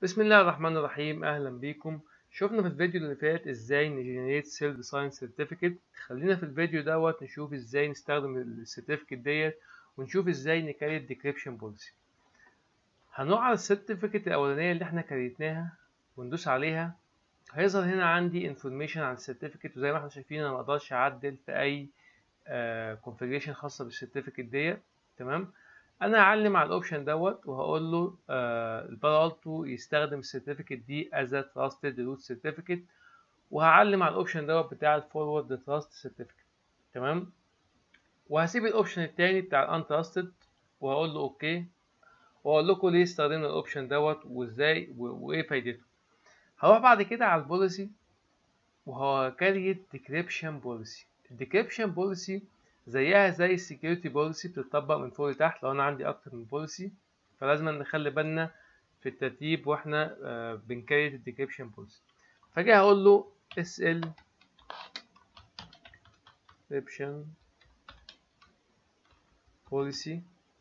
بسم الله الرحمن الرحيم اهلا بيكم شفنا في الفيديو اللي فات ازاي نجنريت سيل ديزاين سيرتيفيكت خلينا في الفيديو دوت نشوف ازاي نستخدم السيرتيفيكت ديت ونشوف ازاي نكريت ديكريبشن بوليسي هنروح على السيرتيفيكت الاولانيه اللي احنا كريتناها وندوس عليها هيظهر هنا عندي انفورميشن عن السيرتيفيكت وزي ما احنا شايفين انا مقدرش اعدل في اي كونفيجريشن خاصه بالسيرتيفيكت ديت تمام انا هعلم على الاوبشن دوت وهقول له آه البارا التو يستخدم السيرتيفيكت دي از تراستد روت سيرتيفيكت وهعلم على الاوبشن دوت بتاع الفورورد تراست سيرتيفيكت تمام وهسيب الاوبشن التاني بتاع الان تراستد وهقول له اوكي واقول لكم ليه استخدمنا الاوبشن دوت وازاي وايه فايدته هروح بعد كده على البوليسي وهكريت ديكريبشن بوليسي الديكريبشن بوليسي زيها زي السكيورتي بوليسي بتطبق من فوق لتحت لو انا عندي اكتر من بوليسي فلازم نخلي بالنا في الترتيب واحنا آه بنكريت الديكريبشن بوليسي فاجي هقول له sl encryption policy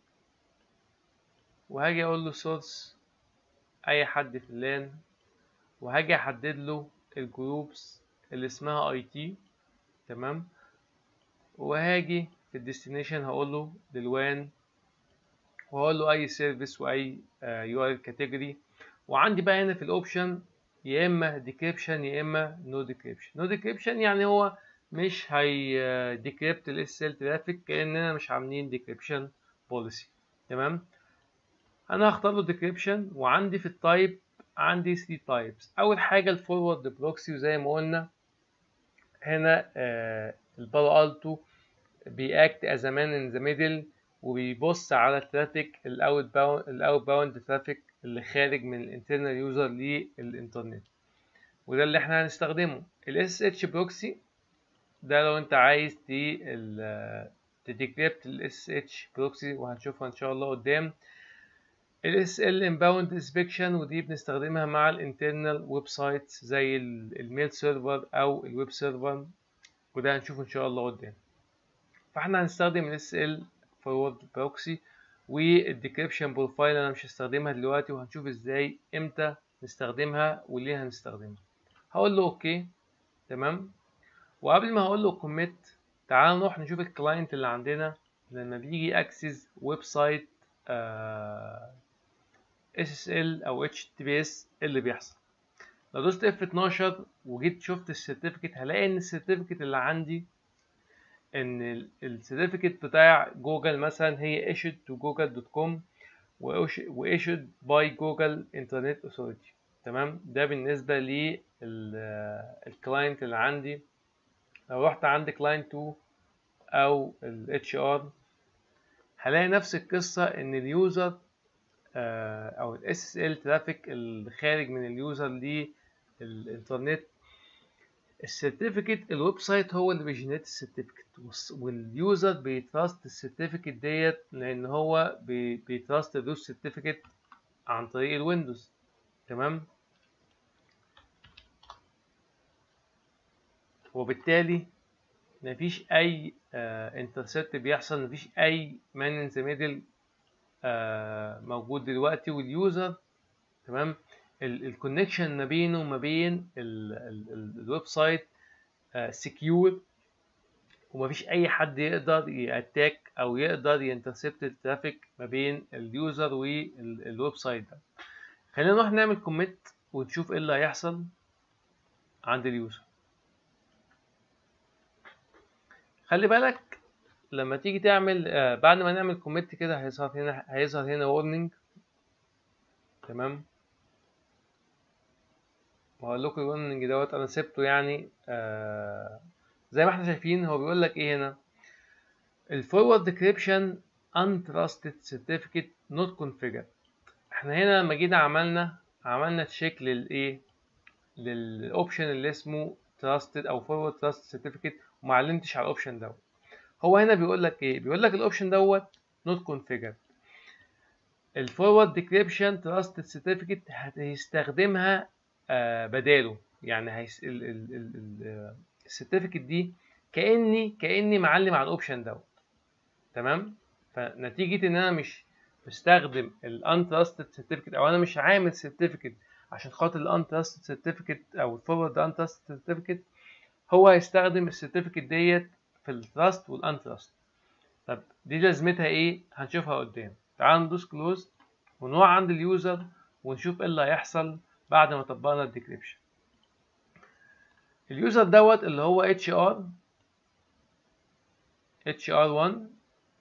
وهاجي اقول له source اي حد في اللان وهاجي احدد له الجروبس اللي اسمها اي تي تمام وهاجي في الديستنيشن هقول له للوان وهقول له اي سيرفيس واي يو ار كاتيجوري وعندي بقى هنا في الاوبشن يا اما ديكريبشن يا اما نو ديكريبشن نو ديكريبشن يعني هو مش هي ديكريبت الاس ال ترافيك كاننا مش عاملين ديكريبشن بوليسي تمام انا هختار له ديكريبشن وعندي في التايب عندي 3 تايبس اول حاجه الفورورد بروكسي وزي ما قلنا هنا آه البالو التو بيأكت از مان ان ذا ميدل وبيبص على الترافيك الاوت باوند الاوت باوند ترافيك اللي خارج من الانترنال يوزر للانترنت وده اللي احنا هنستخدمه الاس اتش بروكسي ده لو انت عايز تي تديكريبت الاس اتش بروكسي وهنشوفها ان شاء الله قدام الاس ال انباوند انسبكشن ودي بنستخدمها مع الانترنال ويب سايتس زي الميل سيرفر او الويب سيرفر وده هنشوفه ان شاء الله قدام فاحنا هنستخدم الاس ال فورورد بروكسي والديكريبشن بروفايل انا مش هستخدمها دلوقتي وهنشوف ازاي امتى نستخدمها وليه هنستخدمها هقول له اوكي تمام وقبل ما هقول له كوميت تعال نروح نشوف الكلاينت اللي عندنا لما بيجي اكسس ويب سايت اس اس ال او اتش تي بي اس اللي بيحصل لو دوست اف 12 وجيت شفت السيرتيفيكت هلاقي ان السيرتيفيكت اللي عندي ان السيرتيفيكت بتاع جوجل مثلا هي issued to google.com و issued by google internet authority تمام ده بالنسبه للكلاينت اللي عندي لو رحت عند كلاينت 2 او ال HR هلاقي نفس القصه ان اليوزر او ال SSL ترافيك اللي خارج من اليوزر للانترنت السيرتيفيكت الويب سايت هو اللي بيجنريت السيرتيفيكت واليوزر بيتراست السيرتيفيكت ديت لان هو بيتراست الروت سيرتيفيكت عن طريق الويندوز تمام وبالتالي مفيش اي انترسبت بيحصل مفيش اي مان ان ذا ميدل موجود دلوقتي واليوزر تمام الكونكشن ما بينه وما بين الويب سايت سكيور ومفيش اي حد يقدر ياتاك او يقدر ينترسبت الترافيك ما بين اليوزر والويب سايت ده خلينا نروح نعمل كوميت ونشوف ايه اللي هيحصل عند اليوزر خلي بالك لما تيجي تعمل آه بعد ما نعمل كوميت كده هيظهر هنا هيظهر هنا warning تمام وهقول لكم الورنينج دوت انا سبته يعني آه زي ما احنا شايفين هو بيقول لك ايه هنا الفورورد ديكريبشن untrusted certificate not configured احنا هنا لما جينا عملنا عملنا تشيك للايه للاوبشن اللي اسمه trusted او forward trusted certificate وما علمتش على الاوبشن دوت هو هنا بيقول لك ايه بيقول لك الاوبشن دوت not configured الفورورد ديكريبشن تراستد سيرتيفيكت هيستخدمها آه بداله يعني هيس السيرتيفيكت دي كاني كاني معلم على الاوبشن دوت تمام فنتيجه ان انا مش بستخدم الانتراستد سيرتيفيكت او انا مش عامل سيرتيفيكت عشان خاطر الانترست سيرتيفيكت او الفورورد انترست سيرتيفيكت هو هيستخدم السيرتيفيكت ديت في التراست والانترست طب دي لازمتها ايه هنشوفها قدام تعال ندوس كلوز ونروح عند اليوزر ونشوف ايه اللي هيحصل بعد ما طبقنا الديكريبشن اليوزر دوت اللي هو اتش ار اتش ار 1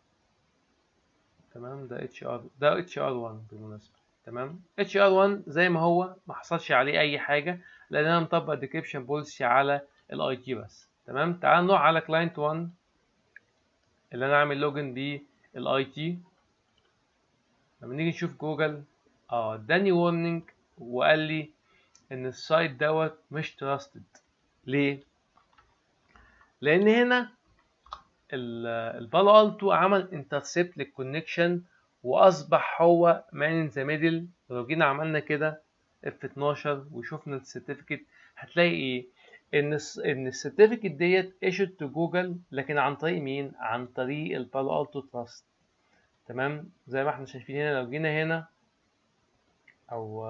تمام ده اتش ار ده اتش ار 1 بالمناسبه تمام اتش ار 1 زي ما هو ما حصلش عليه اي حاجه لان انا مطبق ديكريبشن بوليسي على الاي تي بس تمام تعال نروح على كلاينت 1 اللي انا عامل لوجن بيه الاي تي لما نيجي نشوف جوجل اه اداني وورنينج وقال لي ان السايت دوت مش تراستد ليه لان هنا البالو التو عمل انترسبت للكونكشن واصبح هو مان ان ذا ميدل لو جينا عملنا كده اف 12 وشفنا السيرتيفيكت هتلاقي ايه ان ان السيرتيفيكت ديت ايشود تو جوجل لكن عن طريق مين عن طريق البالو التو تراست تمام زي ما احنا شايفين هنا لو جينا هنا او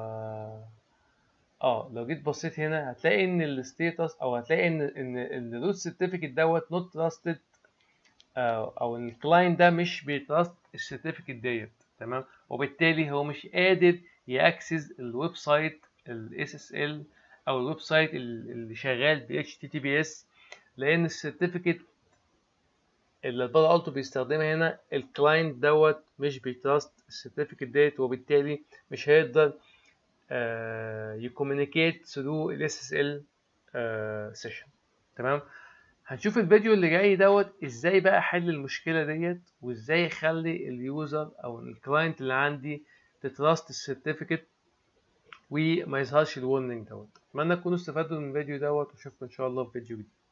اه لو جيت بصيت هنا هتلاقي ان الستيتس او هتلاقي ان ان الروت سيرتيفيكت دوت نوت تراستد او ان الكلاينت ده مش بيتراست السيرتيفيكت ديت تمام وبالتالي هو مش قادر ياكسس الويب سايت الاس اس ال او الويب سايت اللي شغال ب اتش تي تي بي اس لان السيرتيفيكت اللي البال التو بيستخدمها هنا الكلاينت دوت مش بيتراست السيرتيفيكت ديت وبالتالي مش هيقدر يكومينيكيت ثرو الاس اس ال سيشن تمام هنشوف الفيديو اللي جاي دوت ازاي بقى احل المشكله ديت وازاي اخلي اليوزر او الكلاينت اللي عندي تتراست السيرتيفيكت وما يظهرش الورنينج دوت اتمنى تكونوا استفادوا من الفيديو دوت واشوفكم ان شاء الله في فيديو جديد